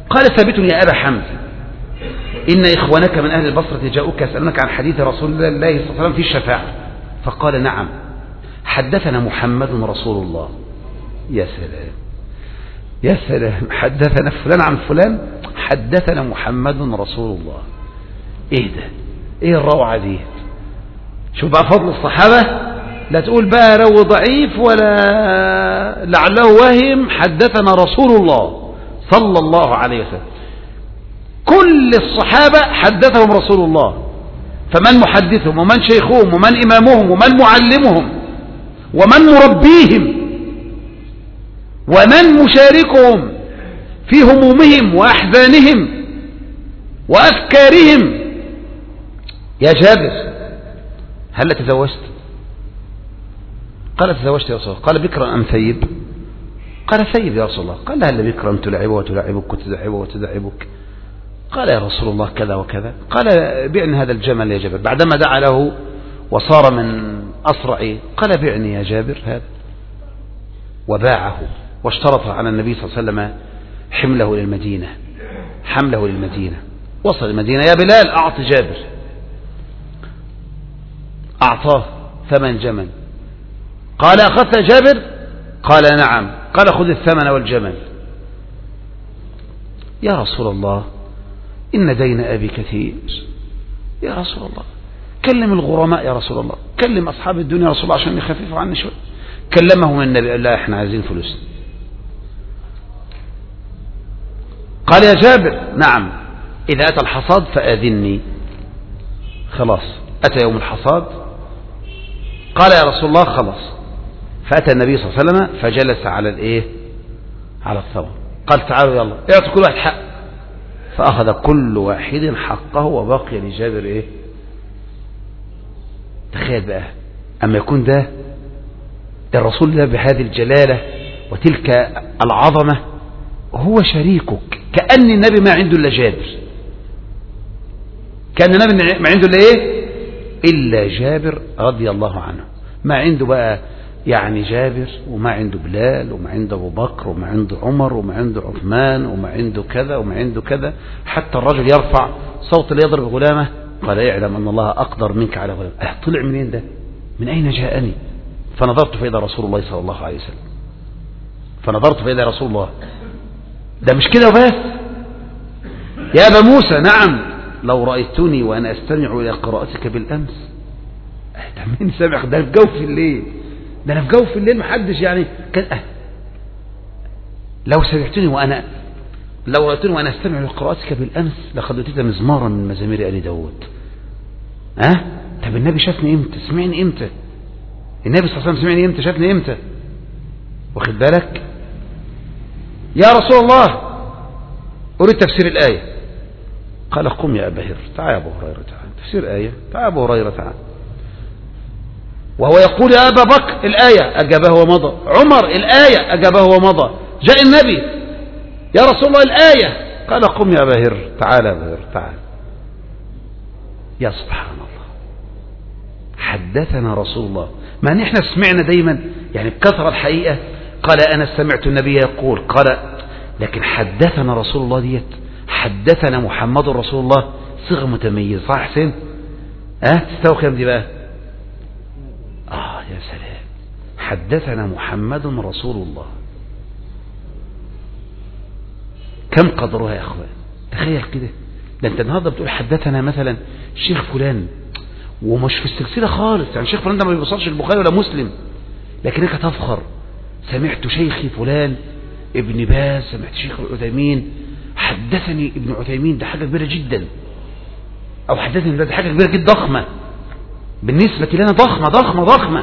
قال ثابت يا أبا حمد إن إخوانك من أهل البصرة جاءوك يسألونك عن حديث رسول الله صلى الله عليه وسلم في الشفاعة فقال نعم حدثنا محمد رسول الله يا سلام يا سلام حدثنا فلان عن فلان حدثنا محمد رسول الله ايه ده ايه الروعة دي شوف بقى فضل الصحابة لا تقول بقى لو ضعيف ولا لعله وهم حدثنا رسول الله صلى الله عليه وسلم كل الصحابة حدثهم رسول الله فمن محدثهم ومن شيخهم ومن إمامهم ومن معلمهم ومن مربيهم ومن مشاركهم في همومهم وأحزانهم وأفكارهم يا جابر هل تزوجت قال تزوجت يا رسول الله قال بكرا أم ثيب قال ثيب يا رسول الله قال هل بكرا تلعبه وتلعبك وتدعبه وتدعبك قال يا رسول الله كذا وكذا قال بعني هذا الجمل يا جابر بعدما دعا له وصار من أسرع قال بعني يا جابر هذا وباعه واشترط على النبي صلى الله عليه وسلم حمله للمدينة حمله للمدينة وصل المدينة يا بلال أعط جابر أعطاه ثمن جمل قال أخذت جابر قال نعم قال خذ الثمن والجمل يا رسول الله إن دين أبي كثير يا رسول الله كلم الغرماء يا رسول الله كلم أصحاب الدنيا يا رسول الله عشان يخففوا عني شوي كلمهم النبي قال لا احنا عايزين فلوس قال يا جابر نعم إذا أتى الحصاد فآذني خلاص أتى يوم الحصاد قال يا رسول الله خلاص فأتى النبي صلى الله عليه وسلم فجلس على الإيه على الثمر قال تعالوا يلا اعطوا كل واحد حق فأخذ كل واحد حقه وبقي لجابر إيه تخيل بقى أما يكون ده ده الرسول ده بهذه الجلالة وتلك العظمة هو شريكك كأن النبي ما عنده إلا جابر كأن النبي ما عنده إلا إيه إلا جابر رضي الله عنه ما عنده بقى يعني جابر وما عنده بلال وما عنده أبو بكر وما عنده عمر وما عنده عثمان وما عنده كذا وما عنده كذا حتى الرجل يرفع صوت ليضرب غلامه قال يعلم أن الله أقدر منك على غلام أه طلع منين ده من أين جاءني فنظرت فإذا رسول الله صلى الله عليه وسلم فنظرت فإذا رسول الله ده مش كده وبس يا أبا موسى نعم لو رأيتني وأنا أستمع إلى قراءتك بالأمس ده مين سامع ده في جوف الليل ده أنا في جوف الليل محدش يعني كان أه لو سمعتني وأنا لو رأيتني وأنا أستمع لقراءتك بالأمس لقد أتيت مزمارا من مزامير آل داود ها أه؟ طب النبي شافني إمتى سمعني إمتى النبي صلى الله عليه وسلم سمعني إمتى شافني إمتى واخد بالك يا رسول الله أريد تفسير الآية قال قم يا أبا هر تعال يا أبو هريرة تعال تفسير آية تعال يا أبو هريرة تعال وهو يقول يا أبا بكر الآية أجابه ومضى عمر الآية أجابه ومضى جاء النبي يا رسول الله الآية قال قم يا أبا هر تعال يا أبا هر تعال يا سبحان الله حدثنا رسول الله ما نحن سمعنا دايما يعني بكثرة الحقيقة قال أنا سمعت النبي يقول قال لكن حدثنا رسول الله ديت حدثنا محمد رسول الله صيغة متميزة صح حسين ها أه؟ تستوى كم دي بقى آه يا سلام حدثنا محمد رسول الله كم قدرها يا أخوان تخيل كده ده أنت النهاردة بتقول حدثنا مثلا الشيخ فلان ومش في السلسلة خالص يعني الشيخ فلان ده ما بيوصلش البخاري ولا مسلم لكنك تفخر سمعت شيخي فلان ابن باز سمعت شيخ العثيمين حدثني ابن عثيمين ده حاجة كبيرة جدا او حدثني ده حاجة كبيرة جدا ضخمة بالنسبة لنا ضخمة ضخمة ضخمة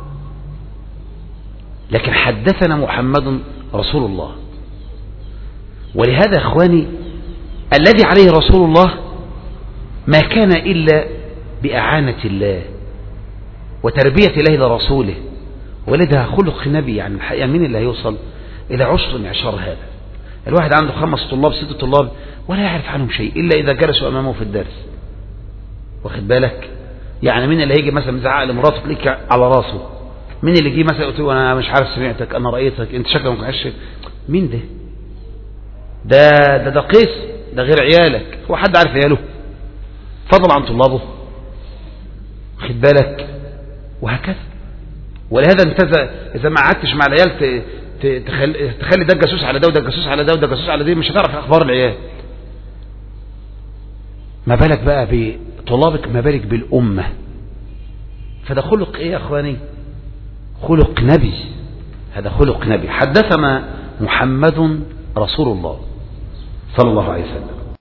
لكن حدثنا محمد رسول الله ولهذا اخواني الذي عليه رسول الله ما كان إلا بأعانة الله وتربية الله لرسوله ولدها خلق نبي يعني الحقيقة مين اللي هيوصل إلى عشر من عشر هذا الواحد عنده خمس طلاب ست طلاب ولا يعرف عنهم شيء إلا إذا جلسوا أمامه في الدرس واخد بالك يعني مين اللي هيجي مثلا مزعق لمراته تلاقيك على راسه مين اللي يجي مثلا يقول له انا مش عارف سمعتك انا رايتك انت شكلك ما مين ده ده ده ده قيس ده غير عيالك هو حد عارف عياله فضل عن طلابه خد بالك وهكذا ولهذا انت اذا ما قعدتش مع العيال تخلي, تخلي ده الجاسوس على ده وده الجاسوس على ده وده الجاسوس على ده مش هتعرف اخبار العيال ما بالك بقى بطلابك ما بالك بالامه فده خلق ايه يا اخواني خلق نبي هذا خلق نبي حدثنا محمد رسول الله صلى الله عليه وسلم